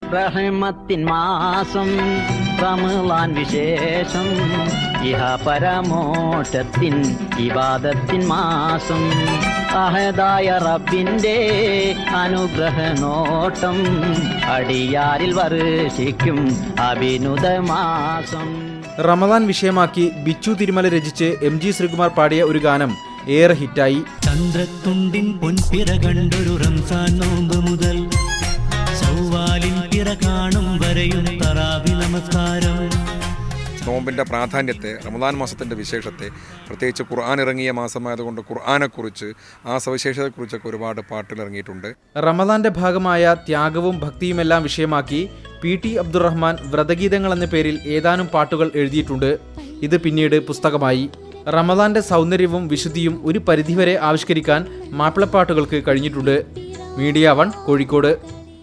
റഹ്മത്തിൻ മാസം റമളാൻ വിശേഷം ഇഹ പരമോഷത്തിൻ ഇബാദത്തിൻ മാസം അഹദായ റബ്ബിന്റെ അനുഗ്രഹ നോട്ടം അടിയാരിൽ വർഷിക്കും അഭിനുത മാസം റമദാൻ വിഷയമാക്കി ബിച്ചു തിരുമല രചിച്ച് എം ജി ശ്രീകുമാർ പാടിയ ഒരു ഗാനം ഏറെ ഹിറ്റായി ചന്ദ്രത്തുണ്ടിൻ പൊൻപിറ കണ്ടൊരു റംസാൻ നോമ്പ് മുതൽ ചൊവ്വാലിൻ പിറ കാണും വരെയും തറാവി നമസ്കാരം നോമ്പിൻ്റെ പ്രാധാന്യത്തെ റമദാൻ മാസത്തിൻ്റെ വിശേഷത്തെ പ്രത്യേകിച്ച് ഖുർആൻ ഇറങ്ങിയ മാസമായതുകൊണ്ട് ഖുർആനെക്കുറിച്ച് ആ സവിശേഷതയെക്കുറിച്ചൊക്കെ ഒരുപാട് പാട്ടുകൾ ഇറങ്ങിയിട്ടുണ്ട് റമദാന്റെ ഭാഗമായ ത്യാഗവും ഭക്തിയുമെല്ലാം വിഷയമാക്കി പി ടി അബ്ദുറഹ്മാൻ വ്രതഗീതങ്ങൾ എന്ന പേരിൽ ഏതാനും പാട്ടുകൾ എഴുതിയിട്ടുണ്ട് ഇത് പിന്നീട് പുസ്തകമായി റമദാന്റെ സൗന്ദര്യവും വിശുദ്ധിയും ഒരു പരിധിവരെ ആവിഷ്കരിക്കാൻ മാപ്പിളപ്പാട്ടുകൾക്ക് കഴിഞ്ഞിട്ടുണ്ട് മീഡിയ വൺ കോഴിക്കോട്